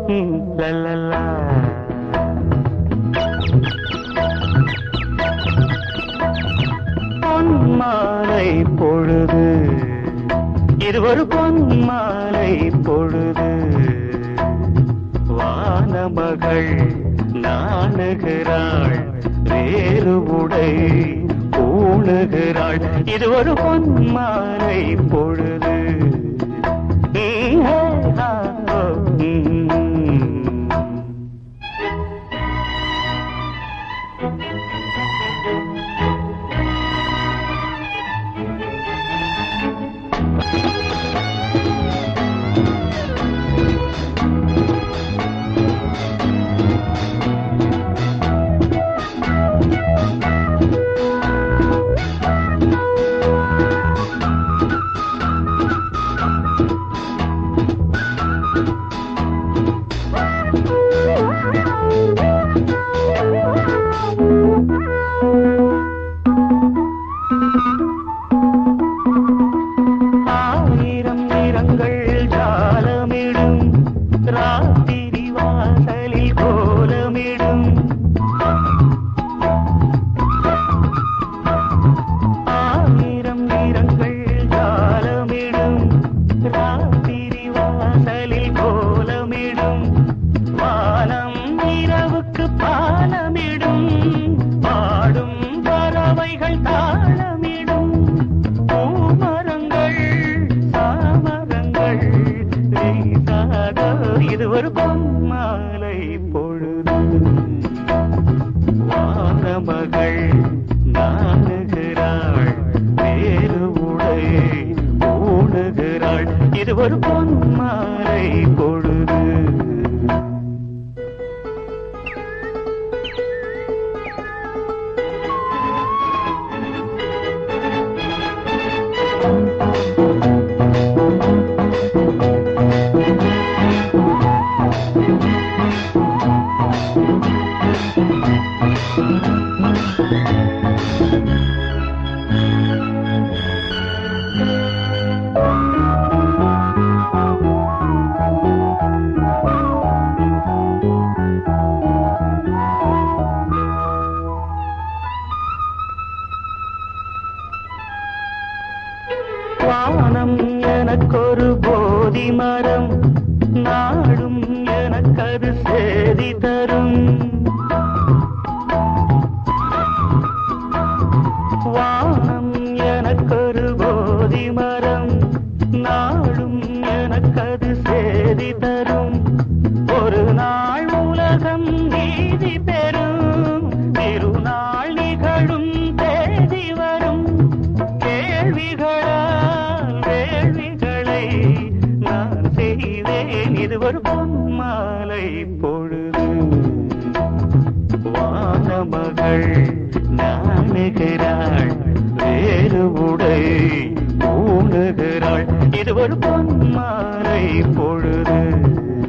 ம், லல்லலா. பொன்மாலை பொழுது இது ஒரு பொன்மாலை பொழுது வானமகள் நாணுகிறாள் வேறு உடை பூணுகிறாள் இது ஒரு பொன்மாலை பொழுது ஈ, ஹே, ஹா, ஓ, ம். ஆயிரம் நிறங்கள் ஜாலமிடும் ராத்திரி வாசலில் கோலமிடும் ஆயிரம் நிறங்கள் ஜாலமிடும் ராத்திரி வாசலில் கோலமிடும் வானம் இரவுக்கு பாலமிடும் பாடும் பறவைகள் தாளமிடும் பூமரங்கள் சாமரங்கள் வீசாத இது ஒரு பொன்மாலை பொழுது வானமகள் நாணுகிறாள் வேறு உடை ஊணுகிறாள் இது ஒரு பொன்மாலை பொழுது வானம் எனக்கொரு போதி மரம் நாடும் எனக்கது சேதி தரும் வானம் எனக்கொரு போதி மரம் நாடும் எனக்கது சேதி தரும் ஒரு நாள் உலகம் நீதி பெறும் திருநாள் நிகழும் தேதி வரும் கேள்விகளால் வேள்விகளை நான் செய்வேன் இது ஒரு பொன்மாலை பொழுது வானமகள் நாணுகிறாள் வேறு உடை ஊணுகிறாள் இது ஒரு பொன்மாலை பொழுது